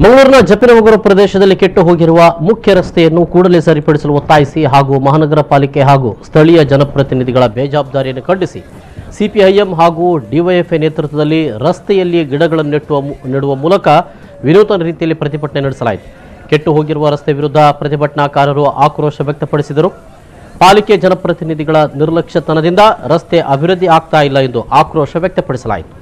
ಮಂಗಳೂರಿನ ಜಪ್ಪಿನಮಗರ ಪ್ರದೇಶದಲ್ಲಿ ಕೆಟ್ಟು ಹೋಗಿರುವ ಮುಖ್ಯ ರಸ್ತೆಯನ್ನು ಕೂಡಲೇ ಸರಿಪಡಿಸಲು ಒತ್ತಾಯಿಸಿ ಹಾಗೂ ಮಹಾನಗರ ಪಾಲಿಕೆ ಹಾಗೂ ಸ್ಥಳೀಯ ಜನಪ್ರತಿನಿಧಿಗಳ ಬೇಜವಾಬ್ದಾರಿಯನ್ನು ಖಂಡಿಸಿ ಸಿಪಿಐಎಂ ಹಾಗೂ ಡಿವೈಎಫ್ಐ ನೇತೃತ್ವದಲ್ಲಿ ರಸ್ತೆಯಲ್ಲಿ ಗಿಡಗಳನ್ನು ನೆಟ್ಟುವ ಮು- ನೆಡುವ ಮೂಲಕ ವಿನೂತನ ರೀತಿಯಲ್ಲಿ ಪ್ರತಿಭಟನೆ ನಡೆಸಲಾಯಿತು ಕೆಟ್ಟು ಹೋಗಿರುವ ರಸ್ತೆ ವಿರುದ್ಧ ಪ್ರತಿಭಟನಾಕಾರರು ಆಕ್ರೋಶ ವ್ಯಕ್ತಪಡಿಸಿದರು ಪಾಲಿಕೆ ಜನಪ್ರತಿನಿಧಿಗಳ ನಿರ್ಲಕ್ಷ್ಯತನದಿಂದ ರಸ್ತೆ ಅಭಿವೃದ್ಧಿ ಆಗ್ತಾ ಇಲ್ಲ ಎಂದು ಆಕ್ರೋಶ ವ್ಯಕ್ತಪಡಿಸಲಾಯಿತು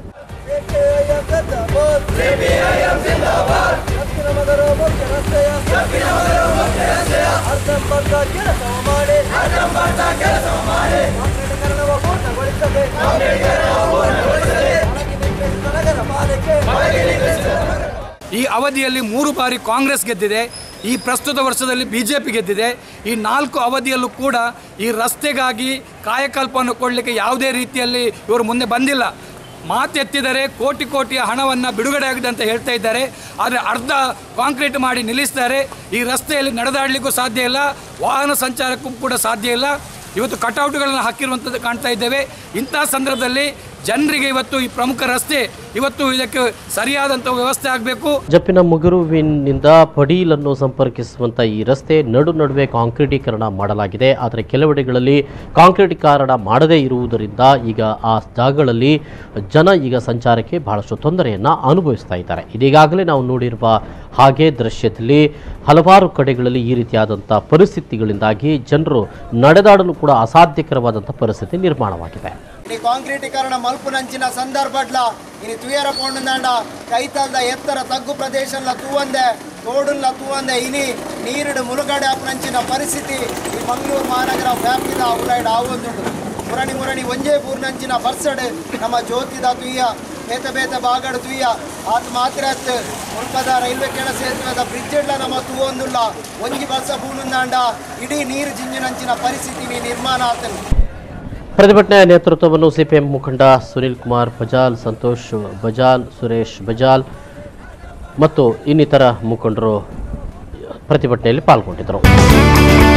ಈ ಅವಧಿಯಲ್ಲಿ ಮೂರು ಬಾರಿ ಕಾಂಗ್ರೆಸ್ ಗೆದ್ದಿದೆ ಈ ಪ್ರಸ್ತುತ ವರ್ಷದಲ್ಲಿ ಬಿ ಜೆ ಪಿ ಗೆದ್ದಿದೆ ಈ ನಾಲ್ಕು ಅವಧಿಯಲ್ಲೂ ಕೂಡ ಈ ರಸ್ತೆಗಾಗಿ ಕಾಯಕಲ್ಪವನ್ನು ಕೊಡಲಿಕ್ಕೆ ಯಾವುದೇ ರೀತಿಯಲ್ಲಿ ಇವರು ಮುಂದೆ ಬಂದಿಲ್ಲ ಮಾತೆತ್ತಿದರೆ ಕೋಟಿ ಕೋಟಿಯ ಹಣವನ್ನು ಬಿಡುಗಡೆ ಆಗಿದೆ ಅಂತ ಹೇಳ್ತಾ ಇದ್ದಾರೆ ಆದರೆ ಅರ್ಧ ಕಾಂಕ್ರೀಟ್ ಮಾಡಿ ನಿಲ್ಲಿಸ್ತಾರೆ ಈ ರಸ್ತೆಯಲ್ಲಿ ನಡೆದಾಡಲಿಕ್ಕೂ ಸಾಧ್ಯ ಇಲ್ಲ ವಾಹನ ಸಂಚಾರಕ್ಕೂ ಕೂಡ ಸಾಧ್ಯ ಇಲ್ಲ ಇವತ್ತು ಕಟೌಟ್ಗಳನ್ನು ಹಾಕಿರುವಂಥದ್ದು ಕಾಣ್ತಾ ಇದ್ದೇವೆ ಇಂಥ ಸಂದರ್ಭದಲ್ಲಿ ಜನರಿಗೆ ಇವತ್ತು ಈ ಪ್ರಮುಖ ರಸ್ತೆ ಇವತ್ತು ಇದಕ್ಕೆ ಸರಿಯಾದಂಥ ವ್ಯವಸ್ಥೆ ಆಗಬೇಕು ಜಪ್ಪಿನ ಮುಗುರುವಿನಿಂದ ಪಡೀಲನ್ನು ಸಂಪರ್ಕಿಸುವಂತ ಈ ರಸ್ತೆ ನಡು ನಡುವೆ ಕಾಂಕ್ರೀಟೀಕರಣ ಮಾಡಲಾಗಿದೆ ಆದರೆ ಕೆಲವೆಡೆಗಳಲ್ಲಿ ಕಾಂಕ್ರೀಟೀಕರಣ ಮಾಡದೇ ಇರುವುದರಿಂದ ಈಗ ಆ ಜಾಗಗಳಲ್ಲಿ ಜನ ಈಗ ಸಂಚಾರಕ್ಕೆ ಬಹಳಷ್ಟು ತೊಂದರೆಯನ್ನು ಅನುಭವಿಸ್ತಾ ಇದ್ದಾರೆ ಇದೀಗಾಗಲೇ ನಾವು ನೋಡಿರುವ ಹಾಗೆ ದೃಶ್ಯದಲ್ಲಿ ಹಲವಾರು ಕಡೆಗಳಲ್ಲಿ ಈ ರೀತಿಯಾದಂಥ ಪರಿಸ್ಥಿತಿಗಳಿಂದಾಗಿ ಜನರು ನಡೆದಾಡಲು ಕೂಡ ಅಸಾಧ್ಯಕರವಾದಂಥ ಪರಿಸ್ಥಿತಿ ನಿರ್ಮಾಣವಾಗಿದೆ ಇನಿ ಕಾಂಕ್ರೀಟೀಕರಣ ಮಲ್ಪುನಂಚಿನ ಸಂದರ್ಭಡ್ಲ ಇನಿ ತುಯರ ಪೋಂಡುಂದಾಂಡ ಕೈತಲ್ದ ಎತ್ತರ ತಗ್ಗು ಪ್ರದೇಶಲ್ಲ ತೂವಂದೆ ತೋಡುಲ್ಲ ತೂವಂದೆ ಇನಿ ನೀರುಡು ಮುಳುಗಡೆ ಆಪುನಂಚಿನ ಪರಿಸ್ಥಿತಿ ಈ ಮಂಗಳೂರು ಮಹಾನಗರ ವ್ಯಾಪ್ತಿದ ಉಲೈಡ್ ಆವೊಂದುಂಡು ಮುರಣಿ ಮುರಣಿ ಒಂಜೇ ಪೂರ್ನಂಚಿನ ಬರ್ಸಡ್ ನಮ್ಮ ಜ್ಯೋತಿದ ತುಯ್ಯ ಬೇತ ಬೇತ ಬಾಗಡ್ ತುಯ್ಯ ಆತ್ ಮಾತ್ರ ಮುಲ್ಪದ ರೈಲ್ವೆ ಕೆಳ ಸೇತುವೆದ ಬ್ರಿಡ್ಜ್ಡ್ಲ ನಮ್ಮ ತೂವೊಂದುಲ್ಲ ಒಂಜಿ ಬರ್ಸ ಪೂನುಂದಾಂಡ ಇಡೀ ನೀರು ಜಿಂಜಿನಂಚಿನ ಪರಿಸ್ಥಿತಿ ನೀ ನಿರ್ಮಾಣ ಆತನು ಪ್ರತಿಭಟನೆಯ ನೇತೃತ್ವವನ್ನು ಸಿಪಿಎಂ ಮುಖಂಡ ಸುನಿಲ್ ಕುಮಾರ್ ಬಜಾಲ್ ಸಂತೋಷ್ ಬಜಾಲ್ ಸುರೇಶ್ ಬಜಾಲ್ ಮತ್ತು ಇನ್ನಿತರ ಮುಖಂಡರು ಪ್ರತಿಭಟನೆಯಲ್ಲಿ ಪಾಲ್ಗೊಂಡಿದ್ದರು